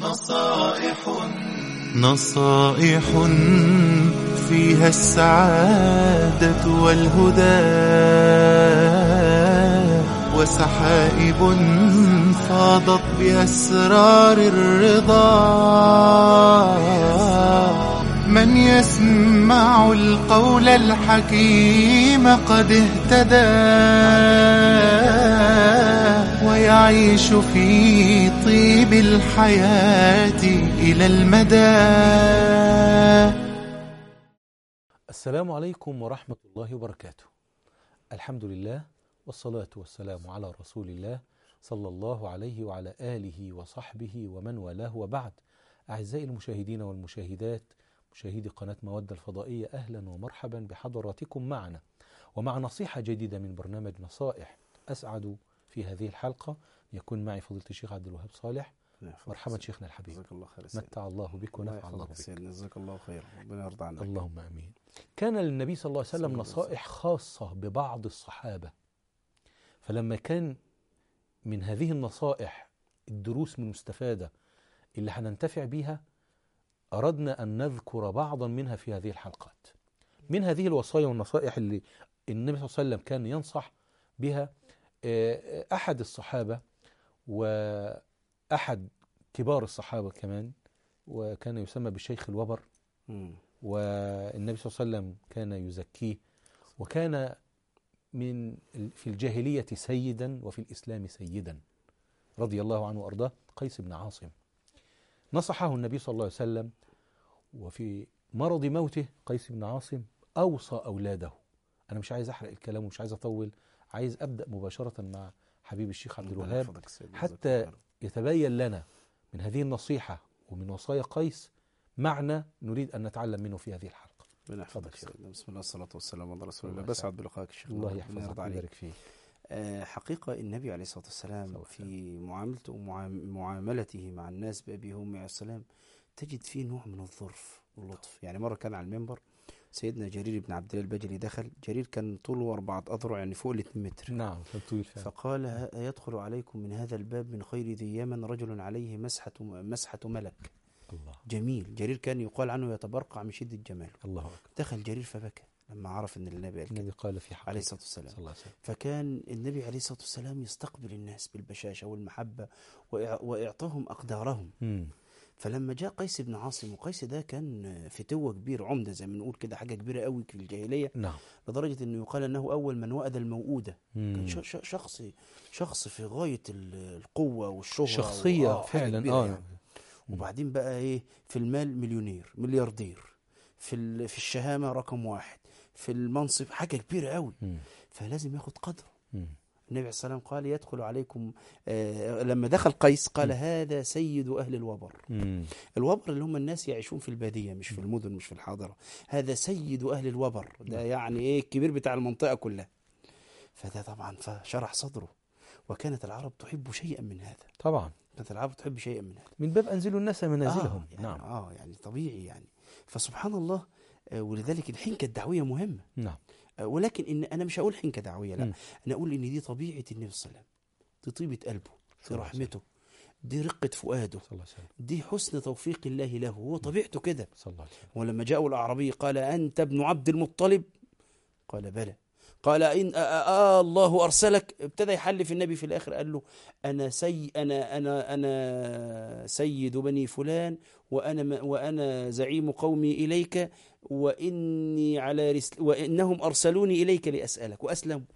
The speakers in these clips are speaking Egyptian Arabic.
نصائح نصائح فيها السعادة والهدى وسحائب فاضت بأسرار الرضا من يسمع القول الحكيم قد اهتدى ويعيش في طيب الحياة إلى المدى السلام عليكم ورحمة الله وبركاته الحمد لله والصلاة والسلام على رسول الله صلى الله عليه وعلى آله وصحبه ومن والاه وبعد أعزائي المشاهدين والمشاهدات مشاهدي قناة مودة الفضائية أهلا ومرحبا بحضراتكم معنا ومع نصيحة جديدة من برنامج نصائح أسعد في هذه الحلقة يكون معي فضيلة الشيخ عبد الوهاب صالح مرحبا شيخنا الحبيب جزاك الله خير يا سيدنا. متع الله بك الله ونفع الله يحفظك يا بك سيدنا جزاك الله خير ربنا يرضى عنك اللهم امين. كان للنبي صلى الله عليه وسلم صلى الله عليه نصائح خاصه ببعض الصحابه. فلما كان من هذه النصائح الدروس المستفاده اللي هننتفع بيها اردنا ان نذكر بعضا منها في هذه الحلقات. من هذه الوصايا والنصائح اللي النبي صلى الله عليه وسلم كان ينصح بها آه، احد الصحابه واحد كبار الصحابه كمان وكان يسمى بالشيخ الوبر مم. والنبي صلى الله عليه وسلم كان يزكيه وكان من في الجاهلية سيدا وفي الإسلام سيدا رضي الله عنه وأرضاه قيس بن عاصم نصحه النبي صلى الله عليه وسلم وفي مرض موته قيس بن عاصم أوصى أولاده أنا مش عايز أحرق الكلام ومش عايز أطول عايز أبدأ مباشرة مع حبيب الشيخ عبد ربنا الوهاب يحفظك يا سيدنا. جزاك حتى الله خير. يتبين لنا من هذه النصيحة ومن وصايا قيس معنى نريد أن نتعلم منه في هذه الحلقة ربنا اتفضل يحفظك يا يا سيدنا بسم الله الصلاة والسلام على رسول الله الله بسعد يسعدك. بلقائك يا شيخ الله ربنا يحفظك يرضى عليك ويبارك فيك آه، حقيقة النبي عليه الصلاة والسلام صلى الله عليه في معاملته ومعاملته مع الناس بأبي وأمي عليه السلام تجد فيه نوع من الظرف واللطف يعني مرة كان على المنبر سيدنا جرير بن عبد الله البجلي دخل جرير كان طوله أربعة أذرع يعني فوق الاثنين متر نعم كان طويل فعلا فقال ه- يدخل عليكم من هذا الباب من خير ذي يمن رجل عليه مسحة مسحة ملك الله جميل جرير كان يقال عنه يتبرقع من شدة جماله الله أكبر دخل جرير فبكى لما عرف ان النبي قال كده النبي قال في حقه عليه الصلاة والسلام صلى الله عليه وسلم فكان النبي عليه الصلاة والسلام يستقبل الناس بالبشاشة والمحبة وإع- وإعطاهم أقدارهم مم. فلما جاء قيس بن عاصم وقيس ده كان فتوة كبير عمدة زي ما نقول كده حاجة كبيرة قوي في الجاهلية نعم لدرجة أنه يقال أنه أول من وأد الموؤودة كان مم. ش- ش- شخص شخص في غاية ال- القوة والشهرة شخصية وآه، حاجة فعلا كبيرة اه يعني. وبعدين بقى ايه في المال مليونير ملياردير في ال- في الشهامه رقم واحد في المنصب حاجه كبيره قوي مم. فلازم ياخد قدره مم. النبي عليه السلام قال يدخل عليكم آه لما دخل قيس قال مم. هذا سيد اهل الوبر مم. الوبر اللي هم الناس يعيشون في الباديه مش في المدن مش في الحاضره هذا سيد اهل الوبر ده يعني ايه الكبير بتاع المنطقه كلها فده طبعا فشرح صدره وكانت العرب تحب شيئا من هذا طبعا كانت العرب تحب شيئا من هذا من باب أنزلوا الناس منازلهم آه يعني نعم اه يعني طبيعي يعني فسبحان الله آه ولذلك الحنكه الدعويه مهمه نعم آه ولكن ان انا مش هقول حنكه دعويه لا مم. انا اقول ان دي طبيعه النبي صلى الله عليه وسلم دي طيبه قلبه دي صلى الله عليه رحمته دي رقه فؤاده صلى الله عليه وسلم دي حسن توفيق الله له هو طبيعته كده صلى الله عليه وسلم ولما جاءوا الاعرابي قال انت ابن عبد المطلب قال بلى قال ان آه, آه الله ارسلك ابتدى يحلف النبي في الاخر قال له انا سي انا انا انا سيد بني فلان وانا م- وانا زعيم قومي اليك واني على رسل وانهم ارسلوني اليك لاسالك واسلموا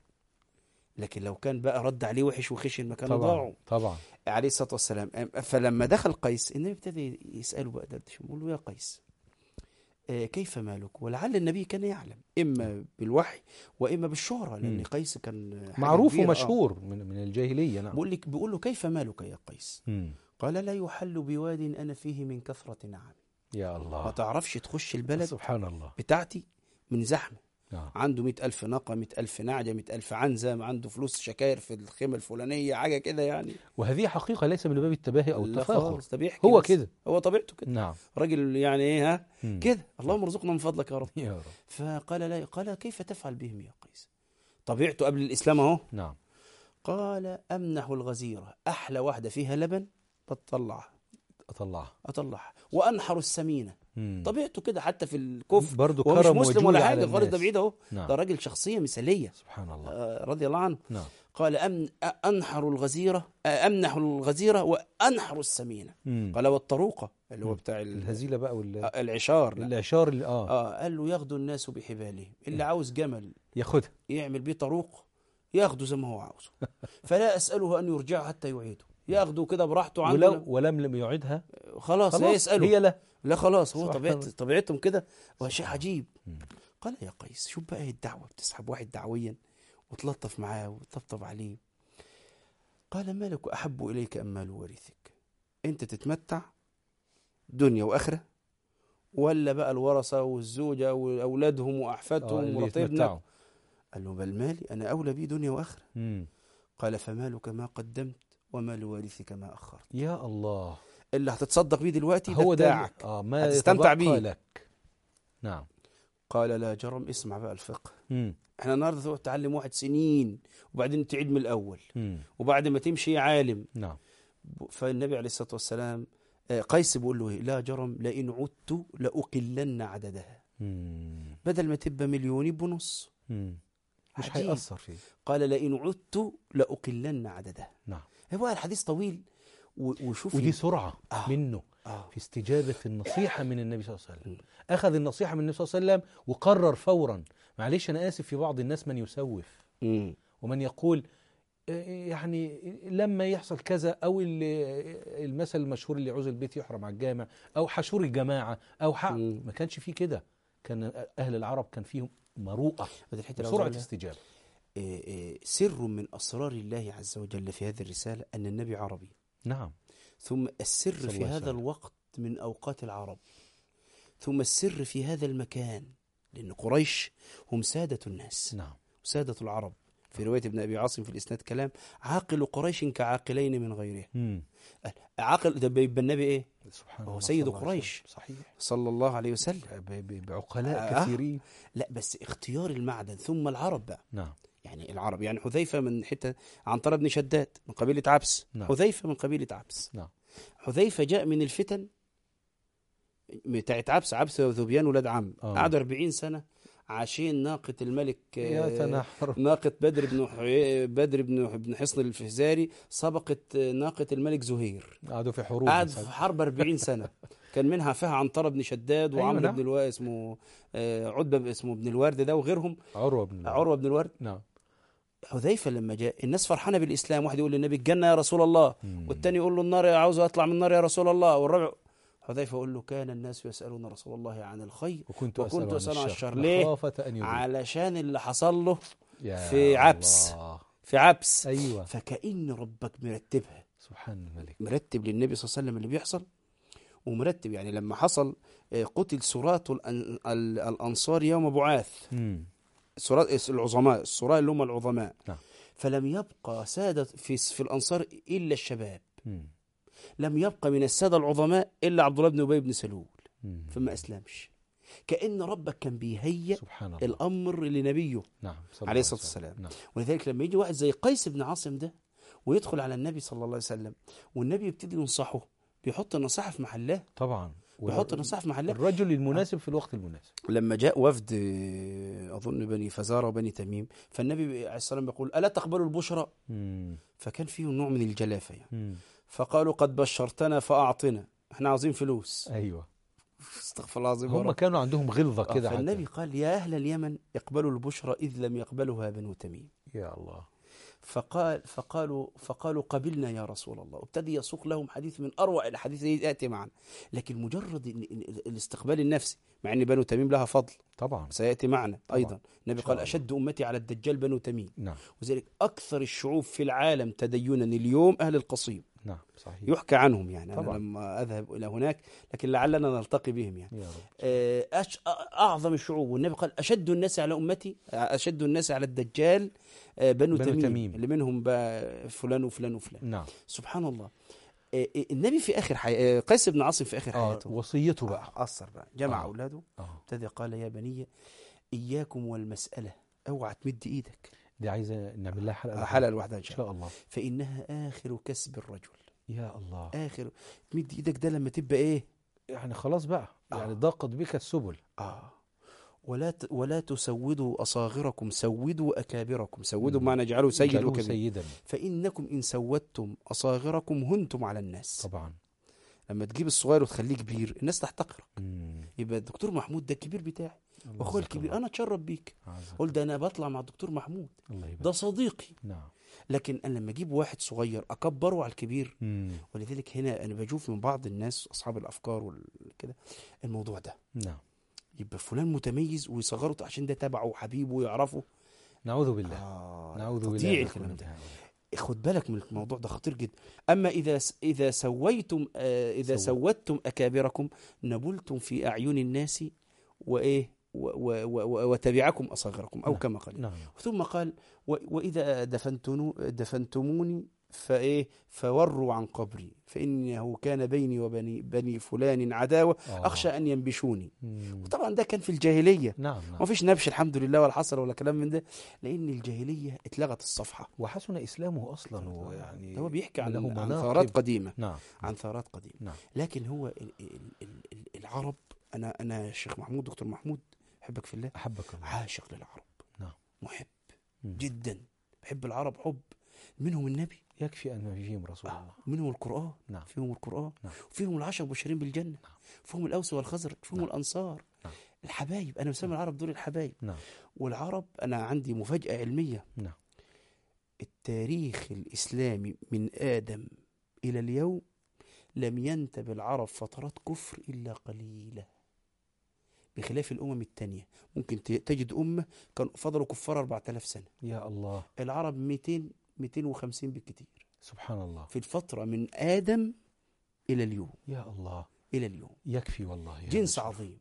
لكن لو كان بقى رد عليه وحش وخشن ما كانوا طبعا ضاعوا طبعا عليه الصلاه والسلام فلما دخل قيس النبي ابتدى يساله بقى دردش يقول له يا قيس آه، كيف مالك ولعل النبي كان يعلم اما بالوحي واما بالشهره لان مم. قيس كان حاجة معروف كبيرة، آه. ومشهور من من الجاهلية نعم بقول لك بيقول له كيف مالك يا قيس مم. قال لا يحل بواد انا فيه من كثره نعم يا ما الله تعرفش تخش البلد سبحان الله بتاعتي من زحمه نعم عنده مئة ألف ناقة مئة ألف نعجة مئة ألف عنزة عنده فلوس شكاير في الخيمة الفلانية حاجة كده يعني وهذه حقيقة ليس من باب التباهي أو لا التفاخر خالص، ده بيحكي هو بس. كده هو طبيعته كده نعم راجل يعني ايه ها مم. كده اللهم ارزقنا من فضلك يا رب يا رب فقال لا قال كيف تفعل بهم يا قيس طبيعته قبل الاسلام اهو نعم قال امنح الغزيره احلى واحده فيها لبن بتطلعها اطلعها اطلعها وانحر السمينه مم. طبيعته كده حتى في الكفر برضو هو مش كرم مسلم وجود ولا على حاجه خالص ده الناس. بعيد اهو نعم. ده راجل شخصيه مثاليه سبحان الله آه، رضي الله عنه نعم قال أمن أنحر الغزيرة آه، أمنح الغزيرة وأنحر السمينة مم. قال والطروقة اللي هو بتاع ال- الهزيله بقى وال... آه، العشار لا. الاشار اللي اه, آه قال له ياخدوا الناس بحبالهم اللي عاوز جمل ياخدها يعمل بيه طروق ياخده زي ما هو عاوزه فلا أسأله أن يرجع حتى يعيده ياخده كده براحته ولو عنده ولم لم يعيدها خلاص لا خلاص يسأله هي لا لا خلاص هو سبحان طبيعت الله. طبيعتهم كده وشيء عجيب مم. قال يا قيس شوف بقى إيه الدعوة بتسحب واحد دعويا وتلطف معاه وتطبطب عليه قال مالك أحب إليك أم مال ورثك أنت تتمتع دنيا وآخرة ولا بقى الورثة والزوجة وأولادهم آه، وأحفادهم اللي ورطيبنا يتمتعوا. قال له بل مالي أنا أولى بي دنيا وآخرة مم. قال فمالك ما قدمت ومال وارثك ما أخرت يا الله اللي هتتصدق بيه دلوقتي هو ده ده بتاعك اه ما هتستمتع يتبقى بيه. لك نعم قال لا جرم اسمع بقى الفقه مم. احنا النهارده تقعد تعلم واحد سنين وبعدين تعيد من الأول مم. وبعد ما تمشي عالم نعم فالنبي عليه الصلاة والسلام آه، قيس بيقول له إيه؟ لا جرم لئن عدت لأقلن عددها مم. بدل ما تبقى مليون يبقى نص مم. مش عجيب. هيأثر فيه قال لئن عدت لأقلن عددها نعم هو الحديث طويل و- وشوف ودي سرعة آه. منه آه. في استجابة النصيحة من النبي صلى الله عليه وسلم أخذ النصيحة من النبي صلى الله عليه وسلم وقرر فورا معلش أنا آسف في بعض الناس من يسوف مم. ومن يقول آه، يعني لما يحصل كذا او ال- المثل المشهور اللي يعوز البيت يحرم على الجامع او حشور الجماعه او حق مم. ما كانش فيه كده كان اهل العرب كان فيهم مروءه هذه الحتة اللي وسرعه عاوز أقولها. استجابه آه، آه، سر من أسرار الله عز وجل في هذه الرسالة أن النبي عربي نعم ثم السر صلى في الله عليه هذا وسلم. الوقت من أوقات العرب ثم السر في هذا المكان لأن قريش هم سادة الناس نعم سادة العرب في رواية ابن أبي عاصم في الإسناد كلام عاقل قريش كعاقلين من غيره مم. عاقل ده بيبقى النبي إيه سبحان هو الله سيد صلى الله عليه قريش. وسلم. صحيح صلى الله عليه وسلم ب- ب- بعقلاء آه. كثيرين لا بس اختيار المعدن ثم العرب بقى نعم يعني العرب يعني حذيفة من حتة عنترة بن شداد من قبيلة عبس نعم. حذيفة من قبيلة عبس نعم حذيفة جاء من الفتن بتاعت عبس عبس وذبيان ولاد عم آه. قعدوا 40 سنة عشان ناقة الملك آه، يتنحر ناقة بدر بن حي... بدر بن بن حصن الفهزاري سبقت آه، ناقة الملك زهير قعدوا في حروب قعد مثلاً. في حرب 40 سنة كان منها فيها عنترة بن شداد أيوة وعمرو نعم. بن الوارد اسمه آه، عتبة ب- اسمه ابن الورد ده وغيرهم عروه بن عروة بن الورد نعم حذيفة لما جاء الناس فرحانة بالإسلام واحد يقول للنبي الجنة يا رسول الله مم. والتاني يقول له النار يا عاوز أطلع من النار يا رسول الله والرابع حذيفة يقول له كان الناس يسألون رسول الله عن الخير وكنت وكنت أسأل عن أسأل عن الشر الشر. ليه؟ مخافة أن يدرك علشان اللي حصل له يا في عبس. الله. في عبس أيوة فكأن ربك مرتبها سبحان الملك مرتب للنبي صلى الله عليه وسلم اللي بيحصل ومرتب يعني لما حصل آه، قتل سراة الأن- ال- الأنصار يوم بعاث مم. سراة العظماء السراء اللي هم العظماء نعم. فلم يبقى سادة في في الأنصار إلا الشباب مم. لم يبقى من السادة العظماء إلا عبد الله بن أبي بن سلول مم. فما أسلمش كأن ربك كان بيهيئ سبحان الله الأمر لنبيه نعم صلى الله عليه الصلاة وسلم. والسلام. نعم ولذلك لما يجي واحد زي قيس بن عاصم ده ويدخل على النبي صلى الله عليه وسلم والنبي يبتدي ينصحه بيحط النصيحة في محلها طبعا بيحط النصيحة في محلها الرجل المناسب في الوقت المناسب لما جاء وفد آه، أظن بني فزارة وبني تميم فالنبي عليه السلام يقول ألا تقبلوا البشرى مم. فكان فيه نوع من الجلافة يعني مم. فقالوا قد بشرتنا فأعطنا احنا عاوزين فلوس ايوه استغفر الله العظيم يا هم رب. كانوا عندهم غلظه آه، كده فالنبي حتى. قال يا أهل اليمن اقبلوا البشرى إذ لم يقبلها بنو تميم يا الله فقال فقالوا فقالوا قبلنا يا رسول الله وابتدي يسوق لهم حديث من اروع الاحاديث التي ياتي معنا لكن مجرد ال- ال- الاستقبال النفسي مع ان بنو تميم لها فضل طبعا سياتي معنا طبعا. ايضا النبي إن شاء قال الله. اشد امتي على الدجال بنو تميم نعم وذلك اكثر الشعوب في العالم تدينا اليوم اهل القصيم نعم صحيح يحكى عنهم يعني انا طبعا. لما اذهب الى هناك لكن لعلنا نلتقي بهم يعني يا رب آه، أش... أعظم الشعوب والنبي قال أشد الناس على أمتي أشد الناس على الدجال آه، بنو, بنو تميم, تميم. اللي منهم بقى فلان وفلان وفلان نعم سبحان الله آه، آه، النبي في آخر حي... آه، قيس بن عاصم في آخر آه حياته وصيته بقى آه، أثر بقى جمع آه. أولاده اه ابتدى قال يا بني إياكم والمسألة اوعى تمد إيدك دي عايزه نعمل لها حلقه حلقة لوحدها إن ان شاء الله شاء الله فإنها آخر كسب الرجل يا الله اخر تمد ايدك ده لما تبقى ايه يعني خلاص بقى يعني آه. ضاقت بك السبل اه ولا ت... ولا تسودوا اصاغركم سودوا اكابركم سودوا بمعنى اجعلوا سيد جعلوه وكبير سيدا فانكم ان سودتم اصاغركم هنتم على الناس طبعا لما تجيب الصغير وتخليه كبير الناس تحتقرك مم. يبقى الدكتور محمود ده الكبير بتاعي الله واخويا يجزاك الكبير الله. انا اتشرف بيك عزك قول ده انا بطلع مع الدكتور محمود الله يبارك ده صديقي نعم لكن انا لما اجيب واحد صغير اكبره على الكبير مم. ولذلك هنا انا بشوف من بعض الناس اصحاب الافكار وكده الموضوع ده نعم يبقى فلان متميز ويصغره عشان ده تبعه وحبيبه ويعرفه نعوذ بالله آه نعوذ بالله تضيع أن الكلام نكون ده من هؤلاء. خد بالك من الموضوع ده خطير جدا اما اذا س- اذا سويتم آه اذا سوى. سوتم اكابركم نبلتم في اعين الناس وايه و- و- و- وتبعكم اصاغركم او نعم. كما قال نعم ثم قال و- واذا دفنتنو دفنتموني فايه فوروا عن قبري فانه كان بيني وبني بني فلان عداوه آه. اخشى ان ينبشوني مم. طبعا ده كان في الجاهليه نعم ما نعم فيش نبش الحمد لله ولا حصل ولا كلام من ده لان الجاهليه اتلغت الصفحه وحسن إسلامه أصلا ويعني هو بيحكي عن, له عن مناقب. ثورات قديمه نعم عن ثورات قديمه نعم لكن هو ال- ال- ال- ال- العرب انا انا الشيخ محمود دكتور محمود احبك في الله أحبك الله عاشق للعرب نعم. محب مم. جدا بحب العرب حب منهم النبي يكفي أن فيهم رسول الله آه. منهم القرآن نعم فيهم القرآن نعم. فيهم العشر المبشرين بالجنة نعم. فيهم الأوس والخزرج فيهم نعم. الأنصار نعم. الحبايب أنا بسمي العرب دول الحبايب نعم والعرب أنا عندي مفاجأة علمية نعم التاريخ الإسلامي من آدم إلى اليوم لم ينتب العرب فترات كفر إلا قليلة بخلاف الأمم التانية ممكن ت- تجد أمة كانوا فضلوا كفار 4000 سنة يا الله العرب 200 250 بالكتير سبحان الله في الفترة من آدم إلى اليوم يا الله إلى اليوم يكفي والله يا جنس رسول. عظيم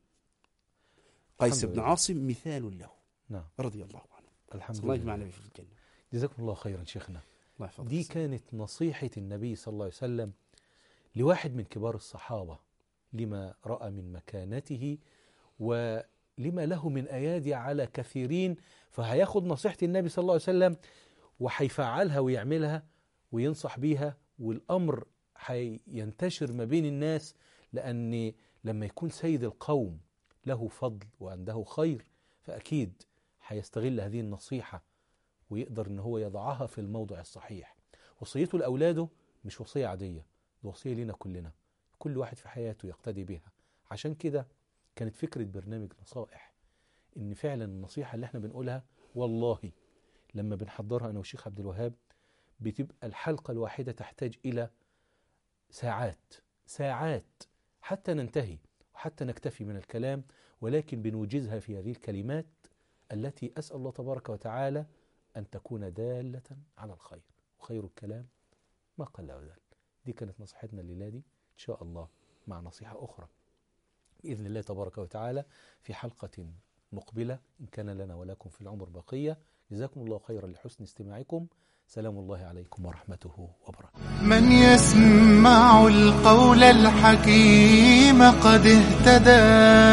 قيس الحمد بن لله. عاصم مثال له نعم رضي الله عنه الحمد الله لله يجمعنا به في الجنة جزاكم الله خيرا شيخنا الله يحفظك دي كانت نصيحة النبي صلى الله عليه وسلم لواحد من كبار الصحابة لما رأى من مكانته ولما له من أيادي على كثيرين فهياخد نصيحة النبي صلى الله عليه وسلم وهيفعلها ويعملها وينصح بيها والأمر هينتشر ما بين الناس لأن لما يكون سيد القوم له فضل وعنده خير فأكيد هيستغل هذه النصيحة ويقدر ان هو يضعها في الموضع الصحيح وصيته لاولاده مش وصيه عاديه ده وصيه لنا كلنا كل واحد في حياته يقتدي بها عشان كده كانت فكره برنامج نصائح ان فعلا النصيحه اللي احنا بنقولها والله لما بنحضرها انا والشيخ عبد الوهاب بتبقى الحلقه الواحده تحتاج الى ساعات ساعات حتى ننتهي وحتى نكتفي من الكلام ولكن بنوجزها في هذه الكلمات التي اسال الله تبارك وتعالى أن تكون دالة على الخير وخير الكلام ما قل وزال دي كانت نصيحتنا الليلة دي إن شاء الله مع نصيحة أخرى بإذن الله تبارك وتعالى في حلقة مقبلة إن كان لنا ولكم في العمر بقية جزاكم الله خيرا لحسن استماعكم سلام الله عليكم ورحمته وبركاته من يسمع القول الحكيم قد اهتدى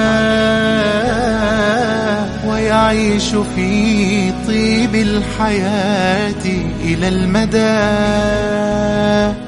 ويعيش في طيب الحياة إلى المدى